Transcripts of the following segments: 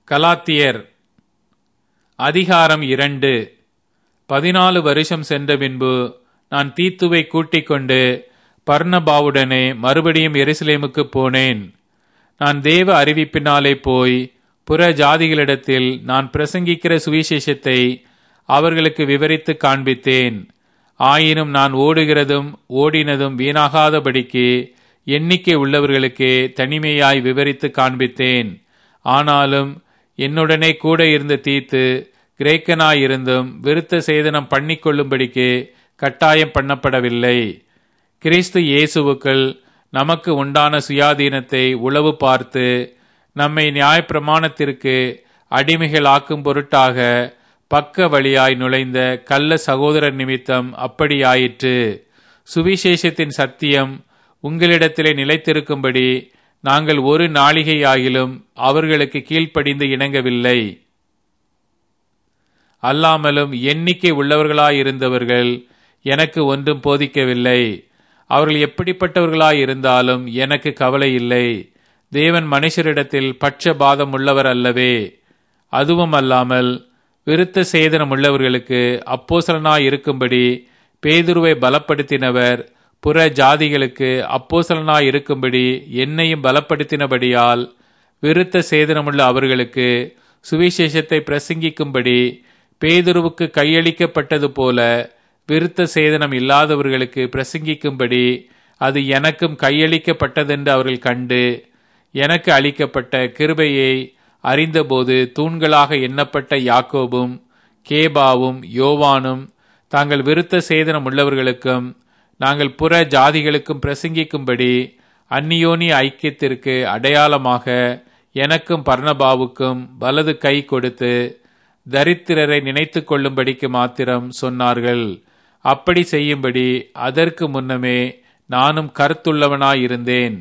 கலாத்தியர் அதிகாரம் இரண்டு பதினாலு வருஷம் சென்ற பின்பு நான் தீத்துவை கூட்டிக் கொண்டு பர்ணபாவுடனே மறுபடியும் எருசலேமுக்கு போனேன் நான் தேவ அறிவிப்பினாலே போய் புற ஜாதிகளிடத்தில் நான் பிரசங்கிக்கிற சுவிசேஷத்தை அவர்களுக்கு விவரித்து காண்பித்தேன் ஆயினும் நான் ஓடுகிறதும் ஓடினதும் வீணாகாதபடிக்கு எண்ணிக்கை உள்ளவர்களுக்கே தனிமையாய் விவரித்து காண்பித்தேன் ஆனாலும் என்னுடனே கூட இருந்த தீத்து கிரேக்கனாயிருந்தும் விருத்த சேதனம் பண்ணிக்கொள்ளும்படிக்கு கட்டாயம் பண்ணப்படவில்லை கிறிஸ்து இயேசுவுக்குள் நமக்கு உண்டான சுயாதீனத்தை உளவு பார்த்து நம்மை நியாயப்பிரமாணத்திற்கு அடிமைகளாக்கும் பொருட்டாக பக்க வழியாய் நுழைந்த கள்ள சகோதரர் நிமித்தம் அப்படியாயிற்று சுவிசேஷத்தின் சத்தியம் உங்களிடத்திலே நிலைத்திருக்கும்படி நாங்கள் ஒரு நாளிகையாகிலும் அவர்களுக்கு கீழ்ப்படிந்து இணங்கவில்லை அல்லாமலும் எண்ணிக்கை உள்ளவர்களாயிருந்தவர்கள் எனக்கு ஒன்றும் போதிக்கவில்லை அவர்கள் எப்படிப்பட்டவர்களாய் இருந்தாலும் எனக்கு கவலை இல்லை தேவன் மனுஷரிடத்தில் பட்சபாதம் உள்ளவர் அல்லவே அதுவும் அல்லாமல் விருத்த சேதனம் உள்ளவர்களுக்கு அப்போசலனாய் இருக்கும்படி பேதுருவை பலப்படுத்தினவர் புற ஜாதிகளுக்கு அப்போசலனாய் இருக்கும்படி என்னையும் பலப்படுத்தினபடியால் விருத்த சேதனமுள்ள அவர்களுக்கு சுவிசேஷத்தை பிரசங்கிக்கும்படி பேதுருவுக்கு கையளிக்கப்பட்டது போல விருத்த சேதனம் இல்லாதவர்களுக்கு பிரசங்கிக்கும்படி அது எனக்கும் கையளிக்கப்பட்டதென்று அவர்கள் கண்டு எனக்கு அளிக்கப்பட்ட கிருபையை அறிந்தபோது தூண்களாக எண்ணப்பட்ட யாக்கோபும் கேபாவும் யோவானும் தாங்கள் விருத்த சேதனம் உள்ளவர்களுக்கும் நாங்கள் புற ஜாதிகளுக்கும் பிரசங்கிக்கும்படி அந்நியோனி ஐக்கியத்திற்கு அடையாளமாக எனக்கும் பர்ணபாவுக்கும் வலது கை கொடுத்து தரித்திரரை நினைத்து கொள்ளும்படிக்கு மாத்திரம் சொன்னார்கள் அப்படி செய்யும்படி அதற்கு முன்னமே நானும் கருத்துள்ளவனாயிருந்தேன்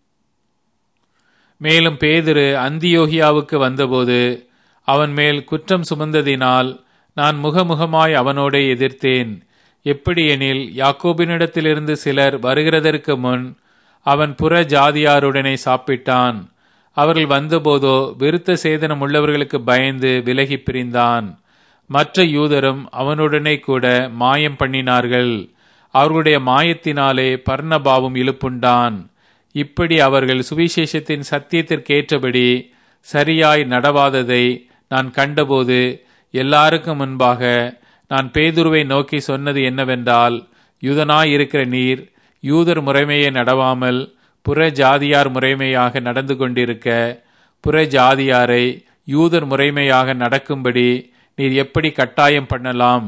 மேலும் பேதிரு அந்தியோகியாவுக்கு வந்தபோது அவன் மேல் குற்றம் சுமந்ததினால் நான் முகமுகமாய் அவனோடே எதிர்த்தேன் எப்படி எனில் யாக்கோபினிடத்திலிருந்து சிலர் வருகிறதற்கு முன் அவன் புற ஜாதியாருடனே சாப்பிட்டான் அவர்கள் வந்தபோதோ விருத்த சேதனம் உள்ளவர்களுக்கு பயந்து விலகி பிரிந்தான் மற்ற யூதரும் அவனுடனே கூட மாயம் பண்ணினார்கள் அவர்களுடைய மாயத்தினாலே பர்ணபாவும் இழுப்புண்டான் இப்படி அவர்கள் சுவிசேஷத்தின் சத்தியத்திற்கேற்றபடி சரியாய் நடவாததை நான் கண்டபோது எல்லாருக்கும் முன்பாக நான் பேதுருவை நோக்கி சொன்னது என்னவென்றால் யூதனாயிருக்கிற நீர் யூதர் முறைமையை நடவாமல் புற ஜாதியார் முறைமையாக நடந்து கொண்டிருக்க புற ஜாதியாரை யூதர் முறைமையாக நடக்கும்படி நீர் எப்படி கட்டாயம் பண்ணலாம்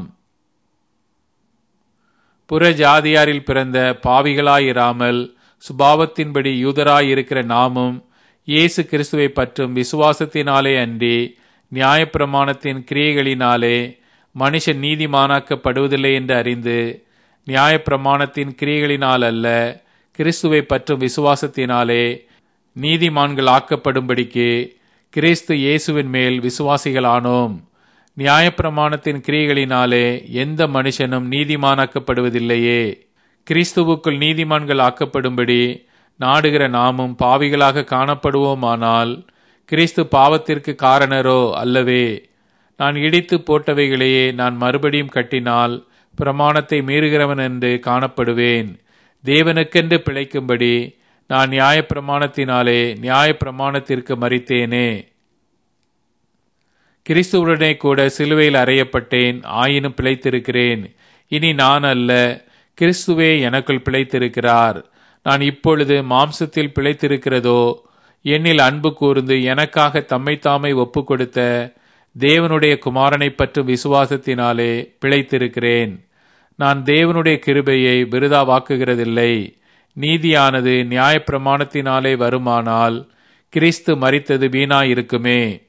புற ஜாதியாரில் பிறந்த பாவிகளாயிராமல் சுபாவத்தின்படி யூதராயிருக்கிற நாமும் இயேசு கிறிஸ்துவை பற்றும் விசுவாசத்தினாலே அன்றி நியாயப்பிரமாணத்தின் கிரியைகளினாலே மனுஷன் நீதிமானாக்கப்படுவதில்லை என்று அறிந்து நியாயப்பிரமாணத்தின் கிரியைகளினால் அல்ல கிறிஸ்துவை பற்றும் விசுவாசத்தினாலே நீதிமான்கள் ஆக்கப்படும்படிக்கு கிறிஸ்து இயேசுவின் மேல் விசுவாசிகளானோம் நியாயப்பிரமாணத்தின் கிரியைகளினாலே எந்த மனுஷனும் நீதிமானாக்கப்படுவதில்லையே கிறிஸ்துவுக்குள் நீதிமான்கள் ஆக்கப்படும்படி நாடுகிற நாமும் பாவிகளாக காணப்படுவோமானால் கிறிஸ்து பாவத்திற்கு காரணரோ அல்லவே நான் இடித்து போட்டவைகளையே நான் மறுபடியும் கட்டினால் பிரமாணத்தை மீறுகிறவன் என்று காணப்படுவேன் தேவனுக்கென்று பிழைக்கும்படி நான் நியாயப்பிரமாணத்தினாலே நியாயப்பிரமாணத்திற்கு மறித்தேனே கிறிஸ்துவுடனே கூட சிலுவையில் அறையப்பட்டேன் ஆயினும் பிழைத்திருக்கிறேன் இனி நான் அல்ல கிறிஸ்துவே எனக்குள் பிழைத்திருக்கிறார் நான் இப்பொழுது மாம்சத்தில் பிழைத்திருக்கிறதோ என்னில் அன்பு கூர்ந்து எனக்காக தம்மை தாமை ஒப்பு கொடுத்த தேவனுடைய குமாரனை பற்றும் விசுவாசத்தினாலே பிழைத்திருக்கிறேன் நான் தேவனுடைய கிருபையை விருதாவாக்குகிறதில்லை நீதியானது நியாயப்பிரமாணத்தினாலே வருமானால் கிறிஸ்து மறித்தது வீணாயிருக்குமே